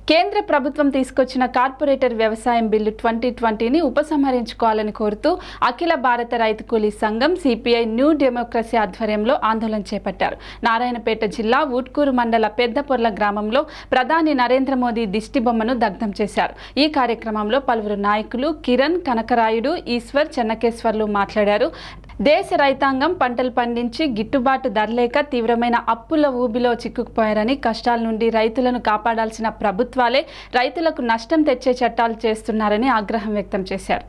కేంద్ర ప్రభుత్వం తీసుకొచ్చిన కార్పొరేటర్ వ్యవసాయం బిల్లు ట్వంటీ ట్వంటీని ఉపసంహరించుకోవాలని కోరుతూ అఖిల భారత రైతు కూలీ సంఘం సిపిఐ న్యూ డెమోక్రసీ ఆధ్వర్యంలో ఆందోళన చేపట్టారు నారాయణపేట జిల్లా ఊట్కూరు మండల పెద్దపొర్ల గ్రామంలో ప్రధాని నరేంద్ర మోదీ దిష్టిబొమ్మను దగ్ధం చేశారు ఈ కార్యక్రమంలో పలువురు నాయకులు కిరణ్ కనకరాయుడు ఈశ్వర్ చెన్నకేశ్వర్లు మాట్లాడారు దేశ రైతాంగం పంటలు పండించి గిట్టుబాటు ధర లేక తీవ్రమైన అప్పుల ఊబిలో చిక్కుకుపోయారని కష్టాల నుండి రైతులను కాపాడాల్సిన ప్రభుత్వాలే రైతులకు నష్టం తెచ్చే చట్టాలు చేస్తున్నారని ఆగ్రహం వ్యక్తం చేశారు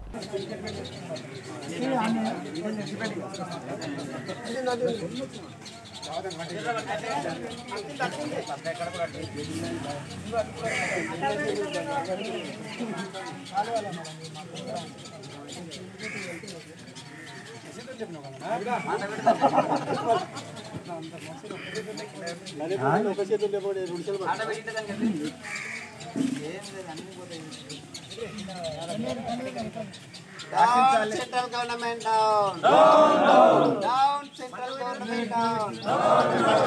Down central government down. Down. Down central government down.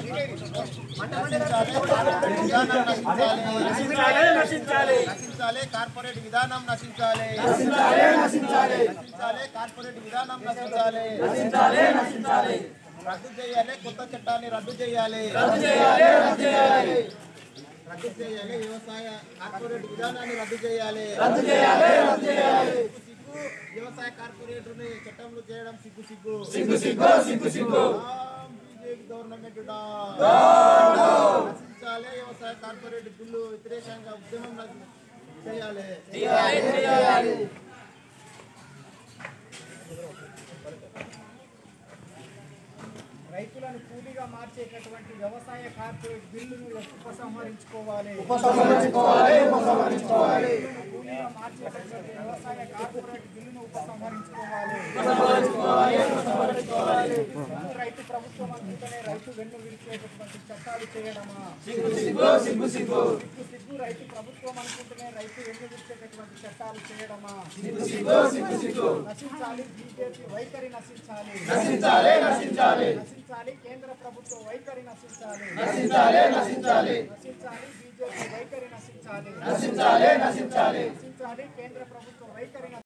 నశించాలి కార్పొరేట్ విధానం నశించాలి నశించాలి కార్పొరేట్ విధానం నశించాలి రద్దు చేయాలి కొత్త చట్టాన్ని రద్దు చేయాలి రద్దు చేయాలి వ్యవసాయ కార్పొరేట్ విధానాన్ని రద్దు చేయాలి రద్దు చేయాలి సిగ్గు వ్యవసాయ కార్పొరేటర్ ని చట్టంలో చేయడం సిగ్గు సిగ్గు సిగ్గు సిగ్గు సిగ్గు సిగ్గు బీజేపీ గవర్నమెంట్ నశించాలి వ్యవసాయ కార్పొరేట్ బిల్లు వ్యతిరేకంగా ఉద్యమం నశి- చేయాలి చేయాలి రైతులను కూలీగా మార్చేటటువంటి వ్యవసాయ కార్పొరేట్ బిల్లును ఉపసంహరించుకోవాలి కూలీగా మార్చేటటువంటి వ్యవసాయ కార్పొరేట్ బిల్లును ఉపసంహరించుకోవాలి రైతు ప్రభుత్వం అందుకనే రైతు వెన్ను విరిచేటటువంటి చట్టాలు చేయడమా సిగ్గు సిగ్గు రైతు ప్రభుత్వం అనుకుంటేనే రైతు వెన్ను విరిచేటటువంటి చట్టాలు చేయడమా నశించాలి బీజేపీ వైఖరి నశించాలి నశించాలి కేంద్ర ప్రభుత్వ వైఖరి నశించాలి నశించాలి నశించాలి నశించాలి బీజేపీ వైఖరి నశించాలి నశించాలి నశించాలి నశించాలి కేంద్ర ప్రభుత్వ వైఖరి